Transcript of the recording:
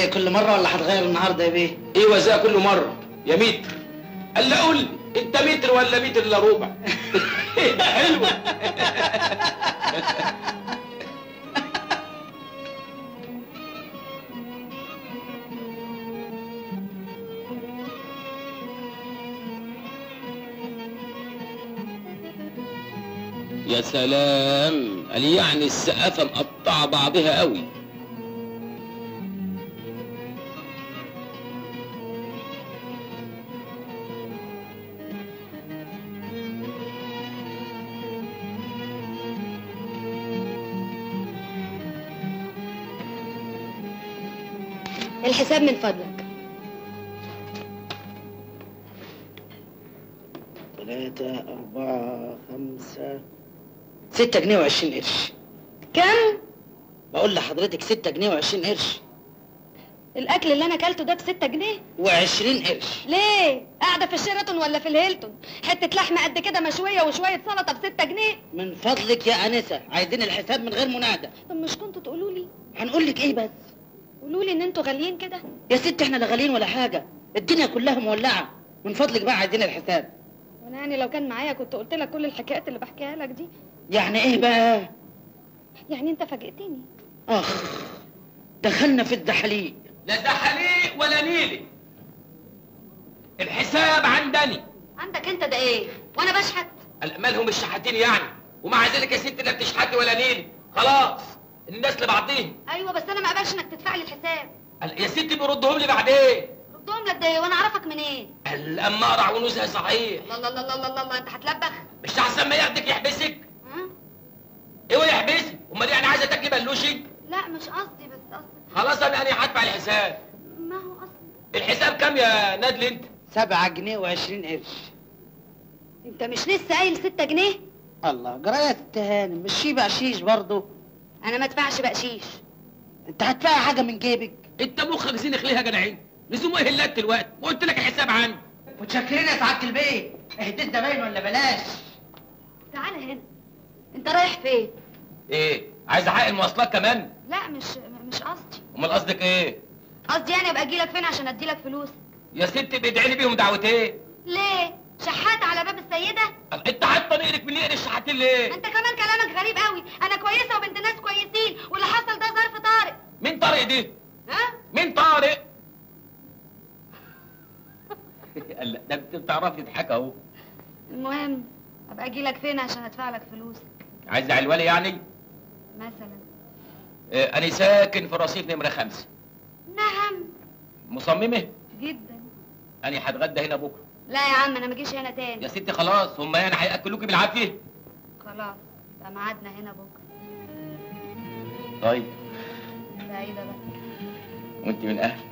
كل مره ولا هتغير النهارده يا بيه ايوه زي كل مره يا متر قال لي قول لي انت متر ولا متر الا ربع حلوه يا سلام قال يعني السقافه مقطعه بعضها قوي الحساب من فضلك ثلاثة أربعة خمسة ستة جنيه وعشرين قرش كم بقول لحضرتك ستة جنيه وعشرين قرش الاكل اللي انا اكلته ده بستة جنيه وعشرين قرش ليه قاعده في الشيراتون ولا في الهيلتون حته لحمه قد كده مشويه وشويه سلطه بستة جنيه من فضلك يا أنسة عايزين الحساب من غير منادى طب مش كنتوا تقولوا لي هنقول لك إيه بس قولوا لي ان انتوا غاليين كده يا ست احنا لا غاليين ولا حاجة الدنيا كلها مولعة من فضلك بقى عايزين الحساب وانا يعني لو كان معايا كنت قلت لك كل الحكايات اللي بحكيها لك دي يعني إيه بقى يعني انت فاجئتني أخ دخلنا في الزحليق لا زحليق ولا نيلي الحساب عندني عندك انت ده ايه وانا بشحت مالهم الشحاتين يعني ومع ذلك يا ست لا بتشحتي ولا نيلي خلاص الناس لبعضهم ايوه بس انا ما اقبلش انك تدفع لي الحساب قال- يا ستي بيردهم لي بعدين ردهم لك ده ايه وانا اعرفك منين قال اما اقرع ونوزها صحيح الله الله الله الله الله, الله انت هتلبخ مش احسن ما ياخدك يحبسك ها؟ ايوه يحبسك امال يعني عايزه تاكلي بلوشي لا مش قصدي بس قصدي خلاص انا انا هدفع الحساب ما هو قصدي الحساب كام يا نادل انت سبعة جنيه وعشرين قرش انت مش لسه قايل ستة جنيه الله جراية التهانم مش في بقشيش برضه انا ما ادفعش بقشيش انت هتدفعي حاجة من جيبك انت مخك زينخ ليه يا جدعين لزوم ايه اللات دلوقتي وقلت لك الحساب عندي متشكرين يا سعادة البيت اهديت زباين ولا بلاش تعالى هنا انت رايح فين ايه عايز حق المواصلات كمان لا مش مش قصدي امال قصدك ايه قصدي يعني ابقى اجيلك فين عشان اديلك فلوس يا ست بيدعي لي بيهم دعوتين ليه شحات على باب السيده انت حاطه نقرك من نقر الشحاتين ليه انت كمان كلامك غريب قوي انا كويسه وبنت ناس كويسين واللي حصل ده ظرف طارئ مين طارق دي ها مين طارق قال لا، ده انت بتعرفي تضحك اهو المهم ابقى اجيلك فين عشان ادفع لك فلوسك عايز علوالي يعني مثلا اه انا ساكن في رصيف نمره خمسة نعم مصممه جدا انا هتغدى هنا بكره لا يا عم انا ما اجيش هنا يا تاني ستي خلاص هم يعني هياكلوكي بالعافيه خلاص بقى ميعادنا هنا بكره طيب سعيده بقى وانت من اهل